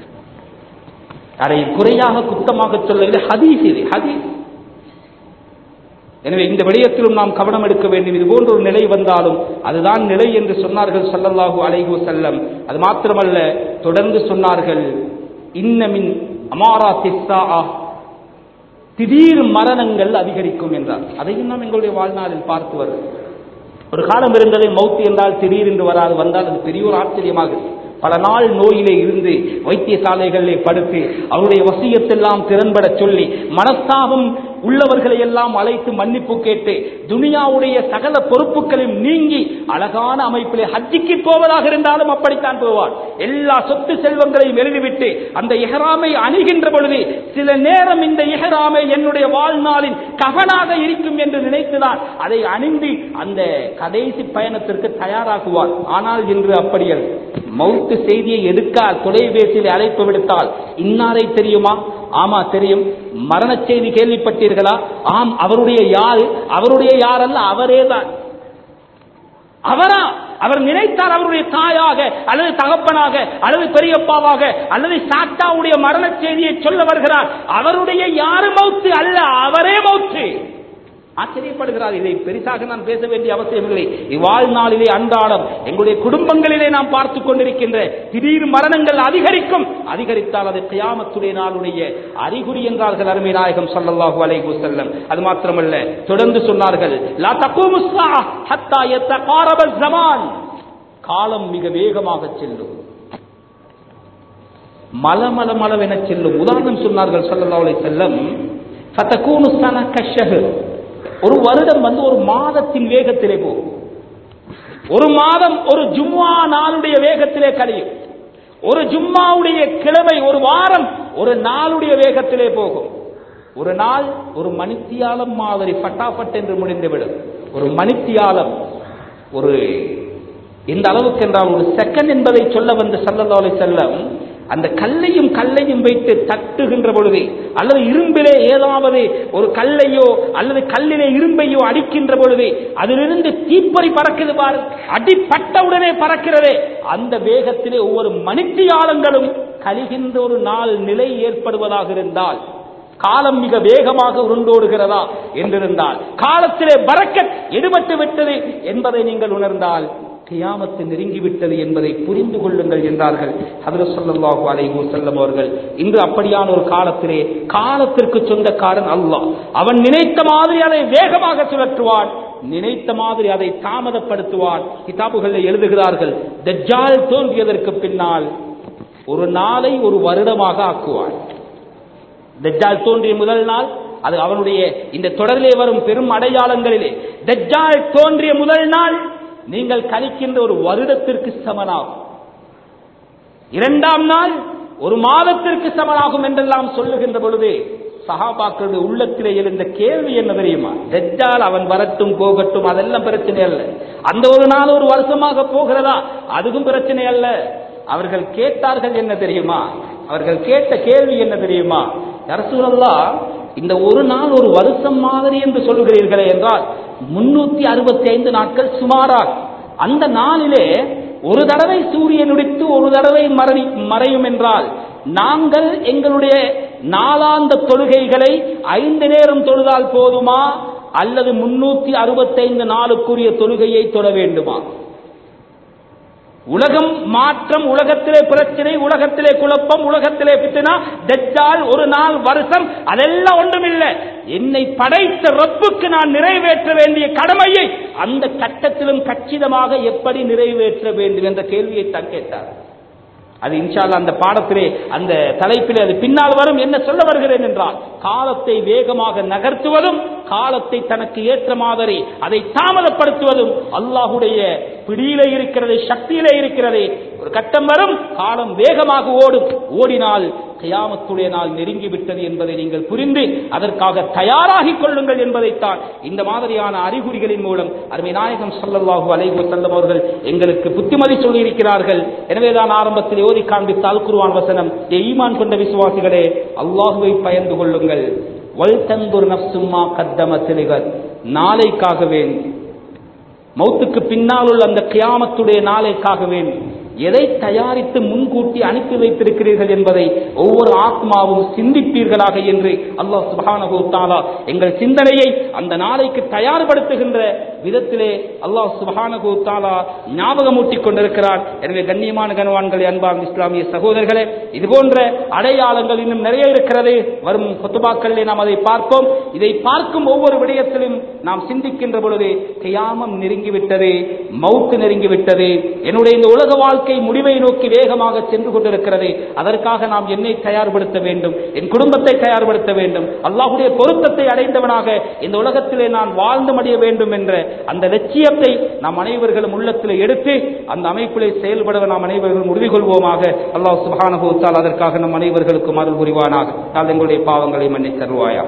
அதை குறையாக குத்தமாக சொல்லவில்லை ஹதீஸ் இது ஹதீஸ் எனவே இந்த விடயத்திலும் நாம் கவனம் எடுக்க வேண்டும் இது போன்ற ஒரு நிலை வந்தாலும் அதுதான் நிலை என்று சொன்னார்கள் சல்லல்லாஹு அலைஹி வஸல்லம் அது மாத்திரமல்ல தொடர்ந்து சொன்னார்கள் இன்னமின் அமாரா திஸ்ஸா திடீர் மரணங்கள் அதிகரிக்கும் என்றார் அதையும் நாம் எங்களுடைய வாழ்நாளில் பார்த்து வருகிறோம் ஒரு காலம் இருந்தது மௌத்து என்றால் திடீர் என்று வராது வந்தால் அது பெரிய ஒரு ஆச்சரியமாக பல நாள் நோயிலே இருந்து வைத்தியசாலைகளிலே படுத்து அவருடைய வசியத்தெல்லாம் திறன்பட சொல்லி மனஸ்தாபம் உள்ளவர்களை எல்லாம் அழைத்து மன்னிப்பு கேட்டு துனியாவுடைய சகல பொறுப்புகளையும் நீங்கி அழகான அமைப்பிலே ஹஜ்ஜிக்கு போவதாக இருந்தாலும் அப்படித்தான் போவார் எல்லா சொத்து செல்வங்களையும் எழுதிவிட்டு அந்த இஹராமை அணுகின்ற பொழுது சில நேரம் இந்த இஹராமை என்னுடைய வாழ்நாளின் கவனாக இருக்கும் என்று நினைத்துதான் அதை அணிந்து அந்த கடைசி பயணத்திற்கு தயாராகுவார் ஆனால் இன்று அப்படி அல்ல மௌத்து செய்தியை எடுக்க தொலைபேசியில் அழைப்பு விடுத்தால் இன்னாரை தெரியுமா ஆமா தெரியும் மரண செய்தி கேள்விப்பட்டீர்களா ஆம் அவருடைய யாரு அவருடைய யார் அல்ல அவரே தான் அவரா அவர் நினைத்தால் அவருடைய தாயாக அல்லது தகப்பனாக அல்லது பெரியப்பாவாக அல்லது சாத்தாவுடைய மரண செய்தியை சொல்ல வருகிறார் அவருடைய யாரு மௌத்து அல்ல அவரே மௌத்து ஆச்சரியப்படுகிறார் இதை பெரிசாக நான் பேச வேண்டிய அவசியமில்லை இவ்வாழ்நாளிலே அன்றாடம் எங்களுடைய குடும்பங்களிலே நாம் பார்த்துக் கொண்டிருக்கின்ற திடீர் மரணங்கள் அதிகரிக்கும் அதிகரித்தால் அது கியாமத்துடைய நாளுடைய அறிகுறி என்றார்கள் அருமை நாயகம் சல்லல்லாஹு அலைஹி வஸல்லம் அது மாத்திரமல்ல தொடர்ந்து சொன்னார்கள் லா தகூமு ஸாஅ ஹத்தா யத்தகாரப ஸமான் காலம் மிக வேகமாக செல்லும் மல மல மலவென செல்லும் உதாரணம் சொன்னார்கள் சல்லல்லாஹு அலைஹி வஸல்லம் ஃபதகூனு ஸன கஷ்ஷஹர் ஒரு வருடம் வந்து ஒரு மாதத்தின் வேகத்திலே போகும் ஒரு மாதம் ஒரு ஜும்மா நாளுடைய வேகத்திலே கழியும் ஒரு ஜும்மாவுடைய கிழமை ஒரு வாரம் ஒரு நாளுடைய வேகத்திலே போகும் ஒரு நாள் ஒரு மணித்தியாலம் மாதிரி பட்டாபட் என்று முடிந்துவிடும் ஒரு மணித்தியாலம் ஒரு இந்த அளவுக்கு என்றால் ஒரு செகண்ட் என்பதை சொல்ல வந்து சல்லல்லாஹு செல்லம் அந்த கல்லையும் கல்லையும் வைத்து தட்டுகின்ற பொழுது அல்லது இரும்பிலே ஏதாவது ஒரு கல்லையோ அல்லது கல்லிலே இரும்பையோ அடிக்கின்ற பொழுது அதிலிருந்து தீப்பொறி பறக்குது பாரு அடிப்பட்ட உடனே பறக்கிறதே அந்த வேகத்திலே ஒவ்வொரு மணித்தியாலங்களும் கழிகின்ற ஒரு நாள் நிலை ஏற்படுவதாக இருந்தால் காலம் மிக வேகமாக உருண்டோடுகிறதா என்றிருந்தால் காலத்திலே பறக்கத் எடுபட்டு விட்டது என்பதை நீங்கள் உணர்ந்தால் கியாமத்து நெருங்கிவிட்டது என்பதை புரிந்து கொள்ளுங்கள் என்றார்கள் ஹதரத் ஸல்லல்லாஹு அலைஹி வஸல்லம் அவர்கள் இன்று அப்படியான ஒரு காலத்திலே காலத்திற்கு சொந்தக்காரன் அல்லாஹ் அவன் நினைத்த மாதிரி அதை வேகமாக சுழற்றுவான் நினைத்த மாதிரி அதை தாமதப்படுத்துவான் கிதாபுகளில் எழுதுகிறார்கள் தஜ்ஜால் தோன்றியதற்கு பின்னால் ஒரு நாளை ஒரு வருடமாக ஆக்குவான் தஜ்ஜால் தோன்றிய முதல் நாள் அது அவனுடைய இந்த தொடரிலே வரும் பெரும் அடையாளங்களிலே தஜ்ஜால் தோன்றிய முதல் நாள் நீங்கள் கணிக்கின்ற ஒரு வருடத்திற்கு சமனாகும் இரண்டாம் நாள் ஒரு மாதத்திற்கு சமனாகும் என்றெல்லாம் சொல்லுகின்ற பொழுது சஹாபாக்களுடைய உள்ளத்திலே எழுந்த கேள்வி என்ன தெரியுமா தஜ்ஜால் அவன் வரட்டும் போகட்டும் அதெல்லாம் பிரச்சனை அல்ல அந்த ஒரு நாள் ஒரு வருஷமாக போகிறதா அதுவும் பிரச்சனை அல்ல அவர்கள் கேட்டார்கள் என்ன தெரியுமா அவர்கள் கேட்ட கேள்வி என்ன தெரியுமா அரசூலல்லா இந்த ஒரு நாள் ஒரு வருஷம் மாதிரி என்று சொல்லுகிறீர்களே என்றால் முன்னூத்தி அறுபத்தி ஐந்து நாட்கள் சுமாராக அந்த நாளிலே ஒரு தடவை சூரியன் உடித்து ஒரு தடவை மறை மறையும் என்றால் நாங்கள் எங்களுடைய நாளாந்த தொழுகைகளை ஐந்து நேரம் தொழுதால் போதுமா அல்லது முன்னூத்தி அறுபத்தைந்து நாளுக்குரிய தொழுகையை தொழ வேண்டுமா உலகம் மாற்றம் உலகத்திலே பிரச்சனை உலகத்திலே குழப்பம் உலகத்திலே பித்தனா தஜ்ஜால் ஒரு நாள் வருஷம் அதெல்லாம் ஒன்றுமில்லை என்னை படைத்த ரப்புக்கு நான் நிறைவேற்ற வேண்டிய கடமையை அந்த கட்டத்திலும் கச்சிதமாக எப்படி நிறைவேற்ற வேண்டும் என்ற கேள்வியை தான் கேட்டார் அது இன்ஷால்ல அந்த பாடத்திலே அந்த தலைப்பிலே அது பின்னால் வரும் என்ன சொல்ல வருகிறேன் என்றால் காலத்தை வேகமாக நகர்த்துவதும் காலத்தை தனக்கு ஏற்ற மாதிரி அதை தாமதப்படுத்துவதும் அல்லாஹுடைய பிடியிலே இருக்கிறது சக்தியிலே இருக்கிறது ஒரு கட்டம் வரும் காலம் வேகமாக ஓடும் ஓடினால் கயாமத்துடைய நாள் நெருங்கி விட்டது என்பதை நீங்கள் புரிந்து அதற்காக தயாராகிக் கொள்ளுங்கள் என்பதைத்தான் இந்த மாதிரியான அறிகுறிகளின் மூலம் அருமை நாயகம் சல்லல்லாஹு அலைஹி வஸல்லம் அவர்கள் எங்களுக்கு புத்திமதி சொல்லி இருக்கிறார்கள் எனவேதான் ஆரம்பத்தில் ஓதி காண்பித்த அல் குர்ஆன் வசனம் "ஏ ஈமான் கொண்ட விசுவாசிகளே அல்லாஹுவை பயந்து கொள்ளுங்கள் வல் தந்துர் நஃப்சும்மா கத்தமத் லிகத் நாளைக்காக வேண்டி மௌத்துக்கு பின்னால் உள்ள அந்த கியாமத்துடைய நாளைக்காக வேண்டி எதை தயாரித்து முன்கூட்டி அனுப்பி வைத்திருக்கிறீர்கள் என்பதை ஒவ்வொரு ஆத்மாவும் சிந்திப்பீர்களாக என்று அல்லாஹ் சுபானகு தாலா எங்கள் சிந்தனையை அந்த நாளைக்கு தயார்படுத்துகின்ற விதத்திலே அல்லாஹ் சுபானகு தாலா ஞாபகமூட்டிக் கொண்டிருக்கிறார் எனவே கண்ணியமான கனவான்களே அன்பாம் இஸ்லாமிய சகோதரர்களே இது போன்ற அடையாளங்கள் இன்னும் நிறைய இருக்கிறது வரும் கொத்துபாக்களிலே நாம் அதை பார்ப்போம் இதை பார்க்கும் ஒவ்வொரு விடயத்திலும் நாம் சிந்திக்கின்ற பொழுது கியாமம் நெருங்கிவிட்டது மவுத்து நெருங்கிவிட்டது என்னுடைய இந்த உலக வாழ்க்கை முடிவை நோக்கி வேகமாக சென்று கொண்டிருக்கிறது அதற்காக நாம் என்னை தயார்படுத்த வேண்டும் என் குடும்பத்தை தயார்படுத்த வேண்டும் அல்லாஹுடைய பொருத்தத்தை அடைந்தவனாக இந்த உலகத்திலே நான் வாழ்ந்து மடிய வேண்டும் என்ற அந்த லட்சியத்தை நாம் அனைவர்களும் உள்ளத்தில் எடுத்து அந்த அமைப்பிலே செயல்பட நாம் அனைவர்களும் உறுதி கொள்வோமாக அல்லாஹ் சுபானுபவத்தால் அதற்காக நம் அனைவர்களுக்கும் அருள் புரிவானாக தால் எங்களுடைய பாவங்களை மன்னித் தருவாயா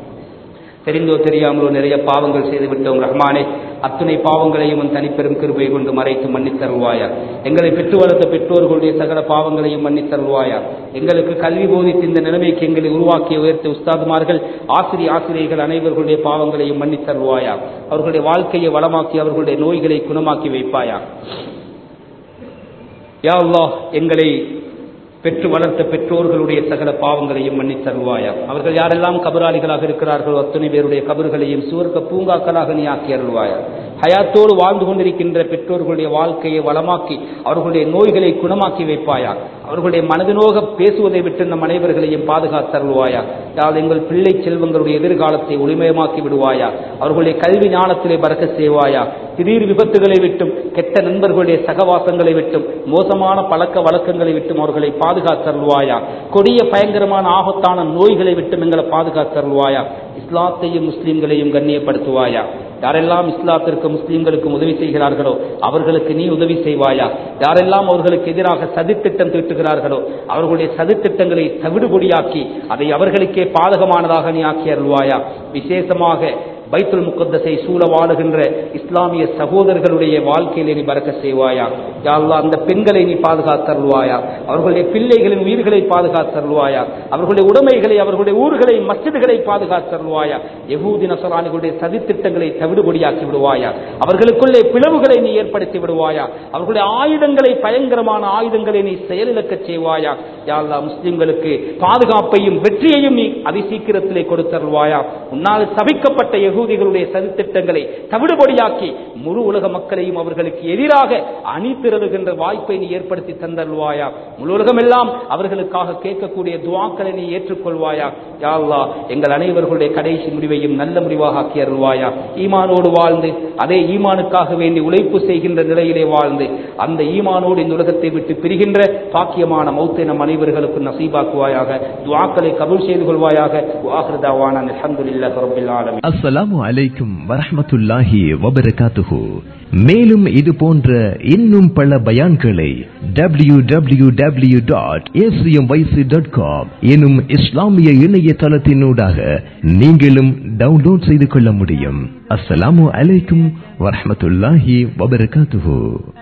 தெரிந்தோ தெரியாமலோ நிறைய பாவங்கள் செய்து விட்டோம் ரஹ்மானே அத்துணை பாவங்களையும் உன் தனிப்பெரும் கிருபை கொண்டு மறைத்து மன்னித் தருவாயா எங்களை பெற்று வளர்த்த பெற்றோர்களுடைய சகல பாவங்களையும் மன்னித் தருவாயா எங்களுக்கு கல்வி போதித்து இந்த நிலைமைக்கு எங்களை உருவாக்கிய உயர்த்த உஸ்தாதுமார்கள் ஆசிரிய ஆசிரியர்கள் அனைவர்களுடைய பாவங்களையும் மன்னித் தருவாயா அவர்களுடைய வாழ்க்கையை வளமாக்கி அவர்களுடைய நோய்களை குணமாக்கி வைப்பாயா யா அல்லாஹ் எங்களை பெற்று வளர்த்த பெற்றோர்களுடைய சகல பாவங்களையும் மன்னித் தருவாயா அவர்கள் யாரெல்லாம் கபராளிகளாக இருக்கிறார்களோ அத்தனை பேருடைய கபர்களையும் சுவர்க்க பூங்காக்களாக நீ ஆக்கி அருள்வாயா ஹயாத்தோடு வாழ்ந்து கொண்டிருக்கின்ற பெற்றோர்களுடைய வாழ்க்கையை வளமாக்கி அவர்களுடைய நோய்களை குணமாக்கி வைப்பாயா அவர்களுடைய மனதினோக பேசுவதை விட்டு நம் அனைவர்களையும் பாதுகாத்தருள்வாயா யாழ் எங்கள் பிள்ளை செல்வங்களுடைய எதிர்காலத்தை ஒளிமயமாக்கி விடுவாயா அவர்களுடைய கல்வி ஞானத்திலே பறக்க செய்வாயா திடீர் விபத்துகளை விட்டும் கெட்ட நண்பர்களுடைய சகவாசங்களை விட்டும் மோசமான பழக்க வழக்கங்களை விட்டும் அவர்களை பாதுகாத்தருள்வாயா கொடிய பயங்கரமான ஆபத்தான நோய்களை விட்டும் எங்களை பாதுகாத்தருள்வாயா இஸ்லாத்தையும் முஸ்லிம்களையும் கண்ணியப்படுத்துவாயா யாரெல்லாம் இஸ்லாத்திற்கு முஸ்லிம்களுக்கும் உதவி செய்கிறார்களோ அவர்களுக்கு நீ உதவி செய்வாயா யாரெல்லாம் அவர்களுக்கு எதிராக சதித்திட்டம் தீட்டுகிறார்களோ அவர்களுடைய சதித்திட்டங்களை தவிடுபொடியாக்கி அதை அவர்களுக்கே பாதகமானதாக நீ ஆக்கி அருள்வாயா விசேஷமாக பைத்துல் முகத்தஸை சூழ வாழுகின்ற இஸ்லாமிய சகோதரர்களுடைய வாழ்க்கையிலே நீ பறக்க செய்வாயா யா அல்லாஹ் அந்த பெண்களை நீ பாதுகாத்தருள்வாயா அவர்களுடைய பிள்ளைகளின் உயிர்களை பாதுகாத்தருள்வாயா அவர்களுடைய உடைமைகளை அவர்களுடைய ஊர்களை மஸ்ஜிதுகளை பாதுகாத்தருள்வாயா யகூதி நசரானிகளுடைய சதித்திட்டங்களை தவிடுபடியாக்கி விடுவாயா அவர்களுக்குள்ளே பிளவுகளை நீ ஏற்படுத்தி விடுவாயா அவர்களுடைய ஆயுதங்களை பயங்கரமான ஆயுதங்களை நீ செயலிழக்கச் செய்வாயா யா அல்லாஹ் முஸ்லிம்களுக்கு பாதுகாப்பையும் வெற்றியையும் நீ அதிசீக்கிரத்திலே கொடுத்தருள்வாயா உன்னால் சபிக்கப்பட்ட யகூதிகளுடைய சதித்திட்டங்களை தவிடுபடியாக்கி முழு உலக மக்களையும் அவர்களுக்கு எதிராக அணி திரளுகின்ற வாய்ப்பை நீ ஏற்படுத்தி தந்தருள்வாயா முழு உலகமெல்லாம் அவர்களுக்காக கேட்கக்கூடிய துவாக்களை நீ ஏற்றுக்கொள்வாயா யா அல்லாஹ் எங்கள் அனைவர்களுடைய கடைசி முடிவையும் நல்ல முடிவாக ஆக்கி அருள்வாயா ஈமானோடு வாழ்ந்து அதே ஈமானுக்காக வேண்டி உழைப்பு செய்கின்ற நிலையிலே வாழ்ந்து அந்த ஈமானோடு இந்த உலகத்தை விட்டு பிரிகின்ற பாக்கியமான மௌத்தை நம் அனைவர்களுக்கும் நசீபாக்குவாயாக துவாக்களை கபூல் செய்து கொள்வாயாக வாஹ்ரதாவான அல்ஹம்துலில்லாஹி ரப்பில் ஆலமீன் அஸ்ஸலாமு அலைக்கும் வரஹ்மத்துல்லாஹி வபரகாத்துஹு மேலும் இது போன்ற இன்னும் பல பயான்களை W W W dot dot com எனும் இஸ்லாமிய இணையதளத்தினூடாக நீங்களும் டவுன்லோட் செய்து கொள்ள முடியும் அஸ்ஸலாமு அலைக்கும் வரஹ்மத்துல்லாஹி வபரகாத்துஹு